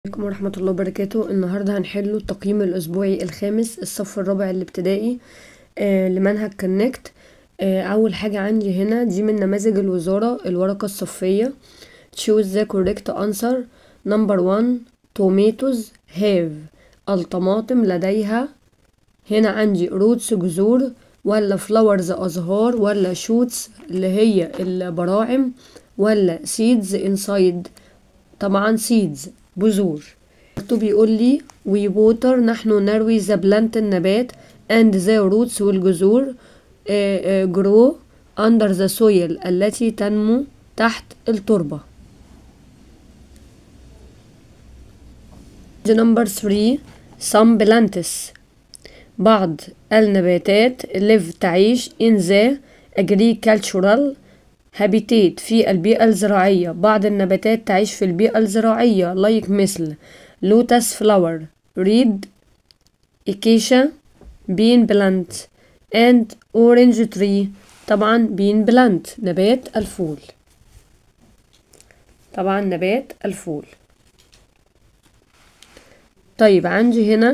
عليكم ورحمة الله وبركاته النهاردة هنحله التقييم الأسبوعي الخامس الصف الرابع الابتدائي آه لمنهج كونكت آه أول حاجة عندي هنا دي من نماذج الوزارة الورقة الصفية choose the correct answer number one tomatoes have الطماطم لديها هنا عندي roots جذور ولا flowers أزهار ولا shoots اللي هي البراعم ولا seeds inside طبعا seeds بذور مكتوب بيقول لي we water نحن نروي the plant النبات and the roots والجذور آه، آه، grow under the soil التي تنمو تحت التربة number 3 some plants بعض النباتات live تعيش in the agricultural habitat في البيئة الزراعية بعض النباتات تعيش في البيئة الزراعية like مثل lotus flower reed acacia bean plant and orange tree طبعا bean plant نبات الفول طبعا نبات الفول طيب عندي هنا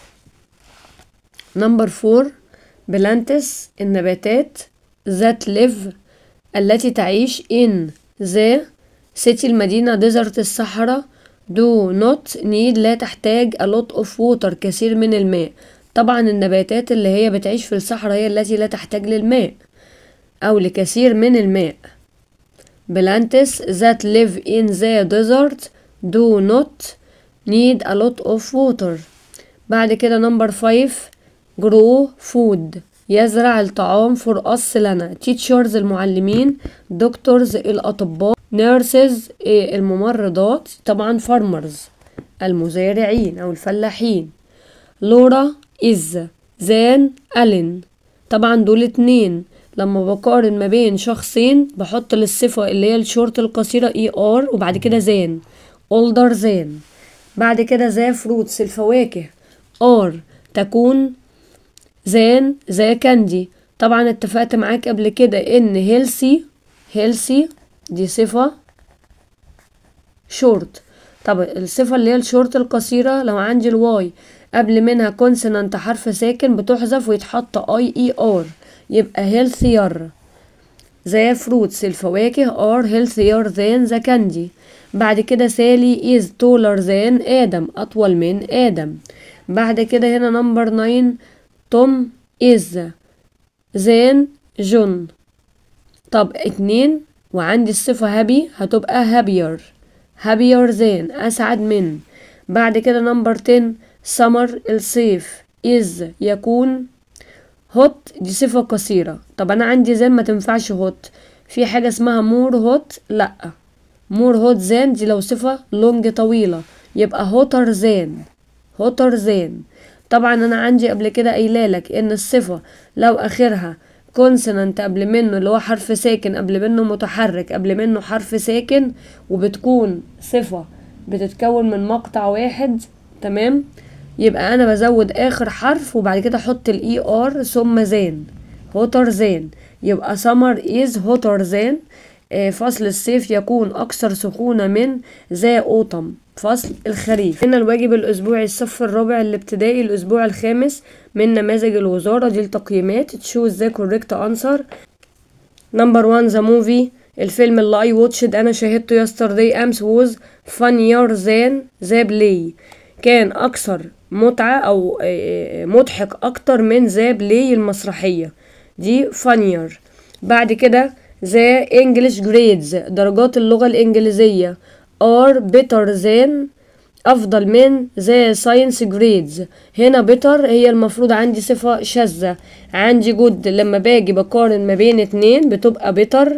نمبر فور بلانتس النباتات that live التي تعيش in the city المدينة desert الصحراء do not need لا تحتاج a lot of water كثير من الماء طبعا النباتات اللي هي بتعيش في الصحراء هي التي لا تحتاج للماء أو لكثير من الماء plants that live in the desert do not need a lot of water بعد كده نمبر 5 grow food يزرع الطعام for us لنا teachers المعلمين doctors الأطباء nurses الممرضات طبعا farmers المزارعين أو الفلاحين لورا is زان ألين طبعا دول اتنين لما بقارن ما بين شخصين بحط للصفة اللي هي الشورت القصيرة اي ار وبعد كده زان older زان بعد كده ذا فروتس الفواكه ار تكون زان ذا كاندي طبعا اتفقت معاك قبل كده ان هيلسي هيلسي دي صفة شورت طب الصفة اللي هي الشورت القصيرة لو عندي الواي قبل منها كونسونانت حرف ساكن بتحذف ويتحط اي اي ار يبقى هيلثير ذا فروتس الفواكه ار هيلثير ذان ذا كاندي بعد كده سالي is taller than آدم أطول من آدم بعد كده هنا نمبر 9 توم is than جون طب اتنين وعندي الصفة هابي هتبقى happier happier than أسعد من بعد كده نمبر 10 summer الصيف is يكون هوت دي صفة قصيرة طب أنا عندي زين ما تنفعش هوت في حاجة اسمها مور هوت لأ مور هوت زان دي لو صفة لونج طويلة يبقى هوتر زان هوتر زان طبعا انا عندي قبل كده قايلالك ان الصفة لو اخرها كونسونانت قبل منه اللي هو حرف ساكن قبل منه متحرك قبل منه حرف ساكن وبتكون صفة بتتكون من مقطع واحد تمام يبقى انا بزود اخر حرف وبعد كده احط الاي ار ثم زان هوتر زان يبقى سمر از هوتر زان فصل الصيف يكون أكثر سخونة من ذا أوتم فصل الخريف هنا الواجب الأسبوعي الصف الرابع الابتدائي الأسبوع الخامس من نماذج الوزارة دي التقييمات تشوز ذا كوريكت أنسر نمبر وان ذا موفي الفيلم اللي اي واتشد انا شاهدته يسترداي امس ووز فانير ذان ذا بلاي كان اكثر متعة او مضحك اكتر من ذا بلاي المسرحية دي فانير بعد كده the English grades درجات اللغة الإنجليزية are better than أفضل من the science grades هنا better هي المفروض عندي صفة شاذة عندي good لما باجي بقارن ما بين اتنين بتبقى better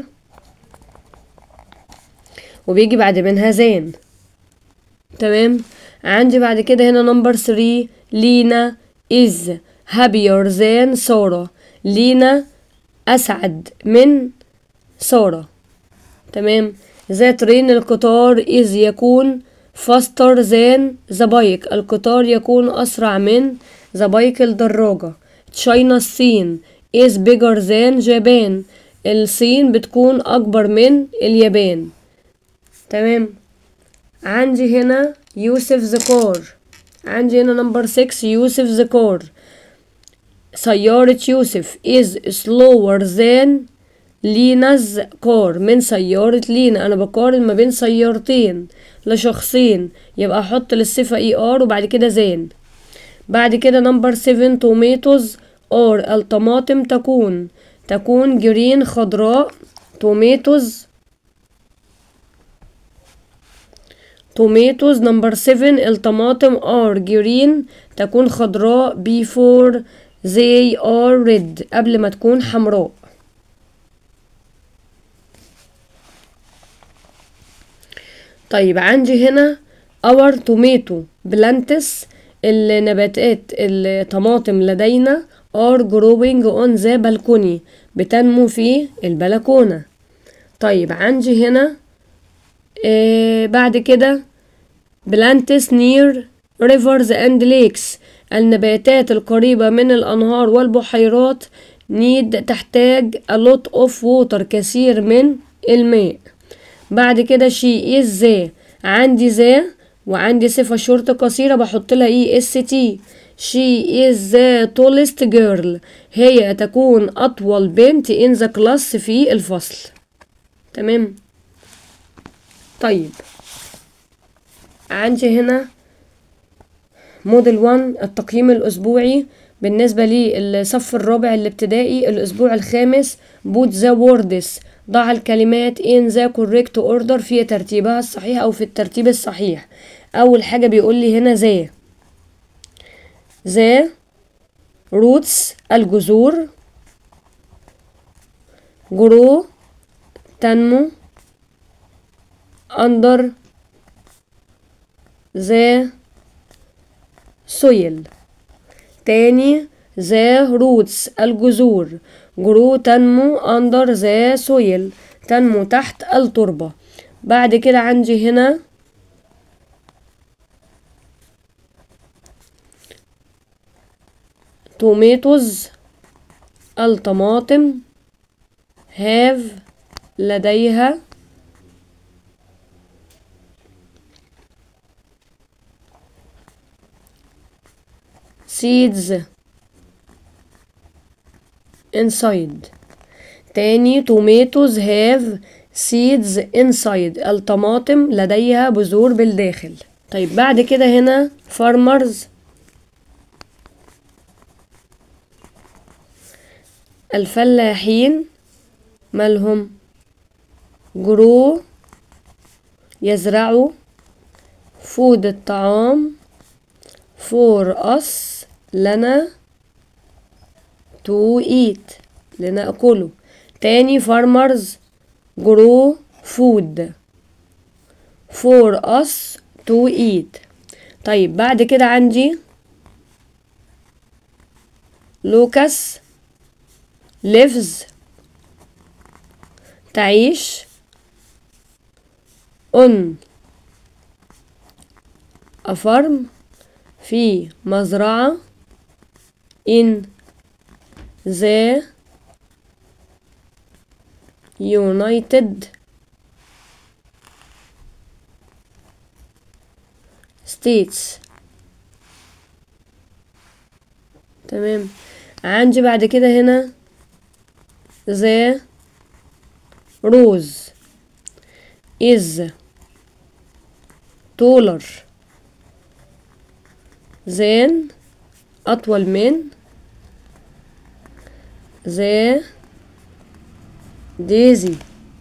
وبيجي بعد منها than تمام عندي بعد كده هنا number 3 لينا is happier than سارة لينا أسعد من سارة تمام ذا ترين القطار إذ يكون faster than the bike القطار يكون أسرع من the bike الدراجة تشاينا الصين is bigger than Japan الصين بتكون أكبر من اليابان تمام عندي هنا يوسف ذا كار عندي هنا نمبر 6 يوسف ذا كار سيارة يوسف is slower than لينا's car من سيارة لينا أنا بقارن ما بين سيارتين لشخصين يبقى أحط للصفة اي ار وبعد كده زين بعد كده نمبر 7 توميتوز اور الطماطم تكون تكون جرين خضراء توميتوز توميتوز نمبر 7 الطماطم ار جرين تكون خضراء before they are red قبل ما تكون حمراء طيب عندي هنا our tomato plants النباتات الطماطم لدينا are growing on the balcony بتنمو في البلكونة طيب عندي هنا آه بعد كده plants near rivers and lakes النباتات القريبة من الأنهار والبحيرات need تحتاج a lot of water كثير من الماء بعد كده she is the عندي ذا وعندي صفة شرطة قصيرة بحط لها اي اس تي she is the tallest girl هي تكون أطول بنت in the class في الفصل تمام طيب عندي هنا موديل 1 التقييم الأسبوعي بالنسبة للصف الرابع الابتدائي الأسبوع الخامس put the words ضع الكلمات in the correct order في ترتيبها الصحيح أو في الترتيب الصحيح أول حاجة بيقول لي هنا ذا ذا roots الجذور grow تنمو under the soil تاني the roots الجذور grow تنمو under the soil تنمو تحت التربة بعد كده عندي هنا tomatoes الطماطم have لديها seeds inside تاني tomatoes have seeds inside الطماطم لديها بذور بالداخل طيب بعد كده هنا farmers الفلاحين مالهم جرو يزرعوا فود الطعام for us لنا to eat لنأكله تاني farmers grow food for us to eat طيب بعد كده عندي لوكاس lives تعيش on a farm في مزرعة in the United States تمام عندي بعد كده هنا the rose is taller than أطول من the daisy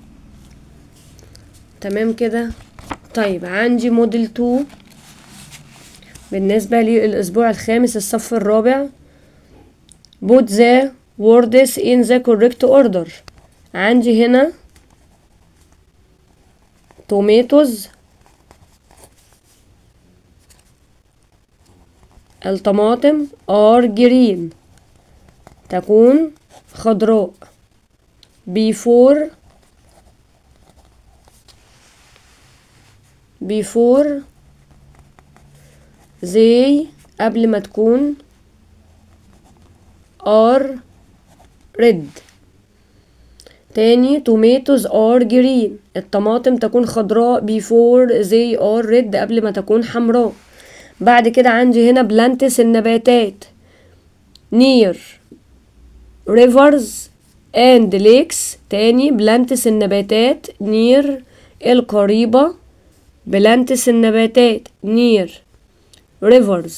تمام كده طيب عندي موديل 2 بالنسبة للأسبوع الخامس الصف الرابع put the words in the correct order عندي هنا tomatoes الطماطم are green تكون خضراء before before they قبل ما تكون are red تاني tomatoes are green الطماطم تكون خضراء before they are red قبل ما تكون حمراء بعد كده عندي هنا plants النباتات near rivers and lakes تاني plants النباتات near القريبة plants النباتات near rivers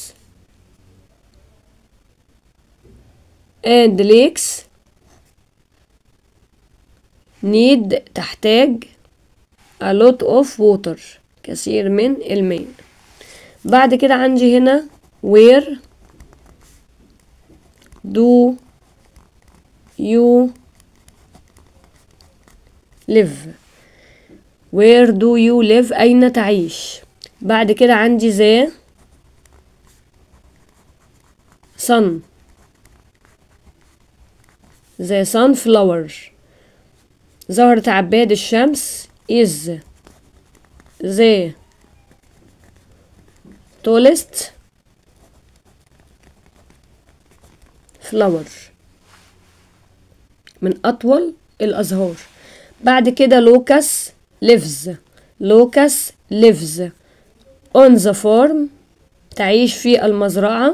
and lakes need تحتاج a lot of water كثير من الماء بعد كده عندي هنا where do you live where do you live أين تعيش بعد كده عندي ذا sun the sunflower زهرة عباد الشمس is the tallest flower من أطول الأزهار بعد كده لوكاس lives لوكاس lives on the farm تعيش في المزرعة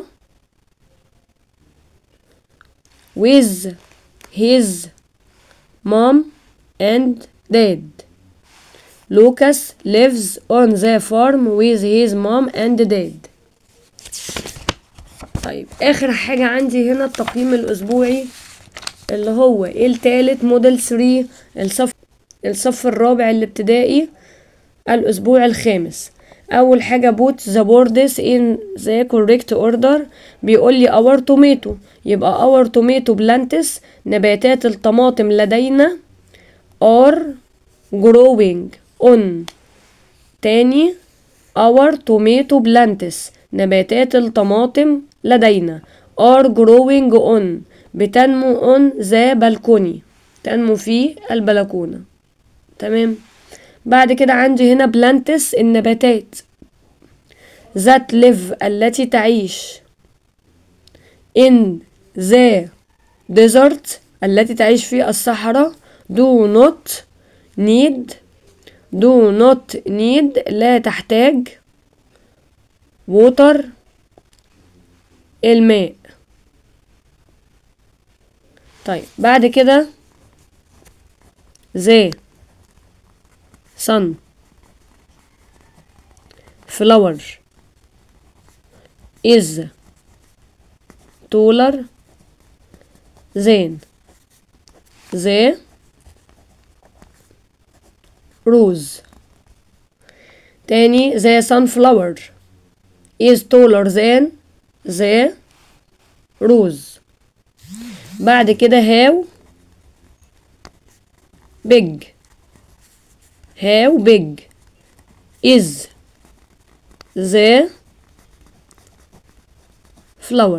with his mom and dad Lucas lives on the farm with his mom and dad طيب آخر حاجة عندي هنا التقييم الأسبوعي اللي هو التالت موديل 3 الصف الصف الرابع الابتدائي الأسبوع الخامس أول حاجة put the words in the correct order بيقول لي our tomato يبقى our tomato plants نباتات الطماطم لدينا are growing on تاني our tomato plants نباتات الطماطم لدينا are growing on بتنمو on the balcony تنمو في البلكونة تمام بعد كده عندي هنا plants النباتات that live التي تعيش in the desert التي تعيش في الصحراء do not need do not need لا تحتاج water الماء طيب بعد كده the sun flower is taller than the rose تاني the sunflower is taller than the rose بعد كده how big how big is the flower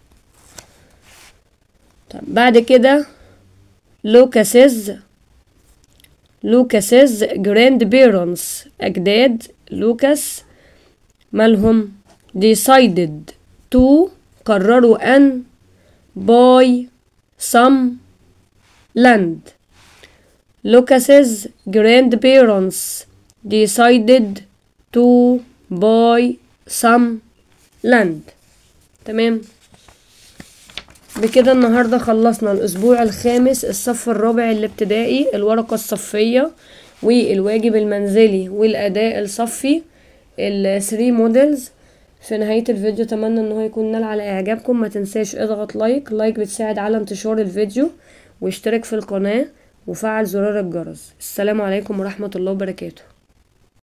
طب بعد كده Lucas's Lucas's grandparents أجداد لوكاس مالهم decided to قرروا أن buy some land Lucas's grandparents decided to buy some land تمام بكده النهاردة خلصنا الأسبوع الخامس الصف الرابع الابتدائي الورقة الصفية والواجب المنزلي والأداء الصفي ال 3 موديلز في نهاية الفيديو أتمنى إن هو يكون نال على إعجابكم ما تنساش اضغط لايك لايك بتساعد على انتشار الفيديو واشترك في القناة وفعل زرار الجرس السلام عليكم ورحمة الله وبركاته